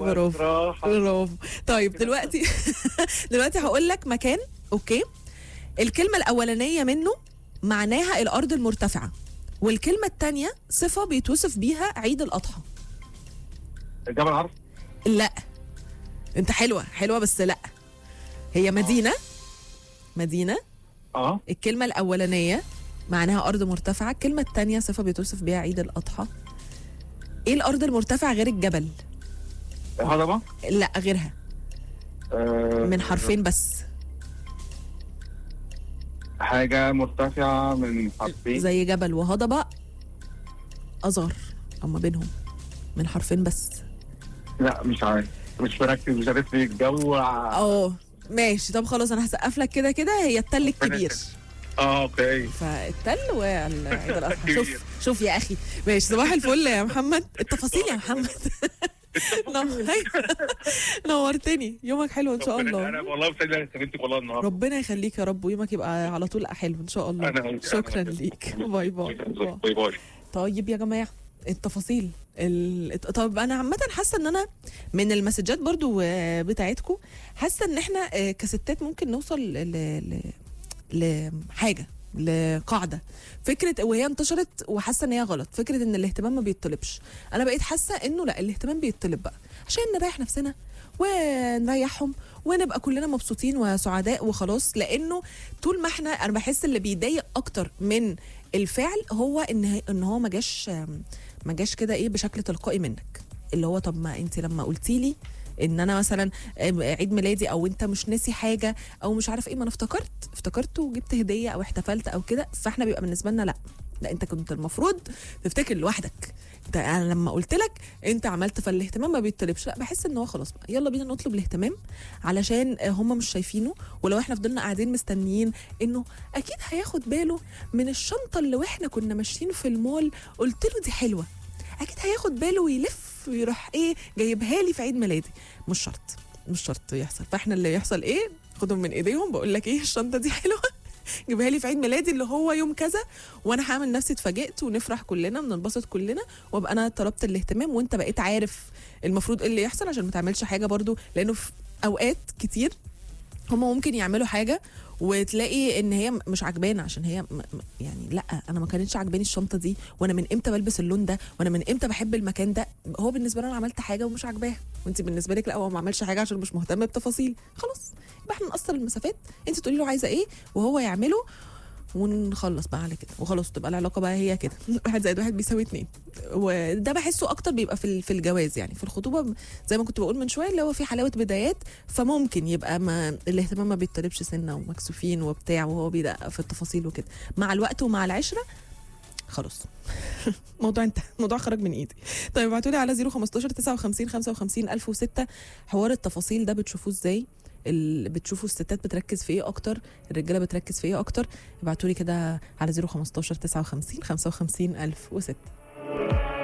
برافو راحة. برافو طيب دلوقتي دلوقتي هقول لك مكان اوكي الكلمه الاولانيه منه معناها الارض المرتفعه والكلمه الثانيه صفه بيتوصف بيها عيد الاضحى جبل عرف لا انت حلوه حلوه بس لا هي مدينه مدينه اه الكلمه الاولانيه معناها ارض مرتفعه الكلمه الثانيه صفه بيتوصف بيها عيد الاضحى ايه الارض المرتفعه غير الجبل هضبة لا غيرها آه، من حرفين بس حاجة مرتفعة من حرفين زي جبل وهضبة أصغر أو ما بينهم من حرفين بس لا مش عارف مش مركز مش عارف ليه الجو ع- اه ماشي طب خلاص أنا هسقف لك كده كده هي التل الكبير اه اوكي فالتل والعيد الأضحى شوف كبير. شوف يا أخي ماشي صباح الفل يا محمد التفاصيل يا محمد نو- نورتني يومك حلو إن شاء انا الله والله مسجل استفدت والله النهارده ربنا يخليك يا رب ويومك يبقى على طول حلو إن شاء الله أنا وأنت. شكرا أنا وأنت. ليك باي باي باي. باي باي طيب يا جماعه التفاصيل ال... طب انا عامه حاسه ان انا من المسجات برضو آه، بتاعتكم حاسه ان احنا آه، كستات ممكن نوصل ل... ل... لحاجه لقاعده فكره وهي انتشرت وحاسه ان هي غلط فكره ان الاهتمام ما بيطلبش انا بقيت حاسه انه لا الاهتمام بيطلب بقى عشان نريح نفسنا ونريحهم ونبقى كلنا مبسوطين وسعداء وخلاص لانه طول ما احنا انا بحس اللي بيضايق اكتر من الفعل هو ان هي- ان هو ما جاش ما جاش كده ايه بشكل تلقائي منك اللي هو طب ما انت لما قلتي لي ان انا مثلا عيد ميلادي او انت مش ناسي حاجه او مش عارف ايه ما انا افتكرت افتكرت وجبت هديه او احتفلت او كده فاحنا بيبقى بالنسبه لنا لا لا انت كنت المفروض تفتكر لوحدك انت انا لما قلت لك انت عملت فالاهتمام ما بيطلبش لا بحس ان هو خلاص بقى يلا بينا نطلب الاهتمام علشان هم مش شايفينه ولو احنا فضلنا قاعدين مستنيين انه اكيد هياخد باله من الشنطه اللي واحنا كنا ماشيين في المول قلت له دي حلوه اكيد هياخد باله ويلف ويروح ايه جايبها لي في عيد ميلادي مش شرط مش شرط يحصل فاحنا اللي يحصل ايه خدهم من ايديهم بقول لك ايه الشنطه دي حلوه جيبها لي في عيد ميلادي اللي هو يوم كذا وانا هعمل نفسي اتفاجئت ونفرح كلنا وننبسط كلنا وابقى انا طلبت الاهتمام وانت بقيت عارف المفروض ايه اللي يحصل عشان ما تعملش حاجه برضو لانه في اوقات كتير هما ممكن يعملوا حاجه وتلاقي ان هي مش عجبانه عشان هي م- م- يعني لا انا ما كانتش عجباني الشنطه دي وانا من امتى بلبس اللون ده وانا من امتى بحب المكان ده هو بالنسبه له انا عملت حاجه ومش عاجباها وانت بالنسبه لك لا هو ما عملش حاجه عشان مش مهتم بتفاصيل خلاص يبقى احنا نقصر المسافات انت تقولي له عايزه ايه وهو يعمله ونخلص بقى على كده وخلاص تبقى العلاقه بقى هي كده واحد زائد واحد بيساوي اتنين وده بحسه اكتر بيبقى في ال- في الجواز يعني في الخطوبه زي ما كنت بقول من شويه اللي هو في حلاوه بدايات فممكن يبقى ما الاهتمام ما بيطلبش سنه ومكسوفين وبتاع وهو بيدقق في التفاصيل وكده مع الوقت ومع العشره خلاص موضوع انتهى الموضوع خرج من ايدي طيب ابعتوا لي على 015 59 55 1006 حوار التفاصيل ده بتشوفوه ازاي ال... بتشوفوا الستات بتركز في ايه اكتر الرجاله بتركز في ايه اكتر ابعتوا لي كده على 015 59 55 1006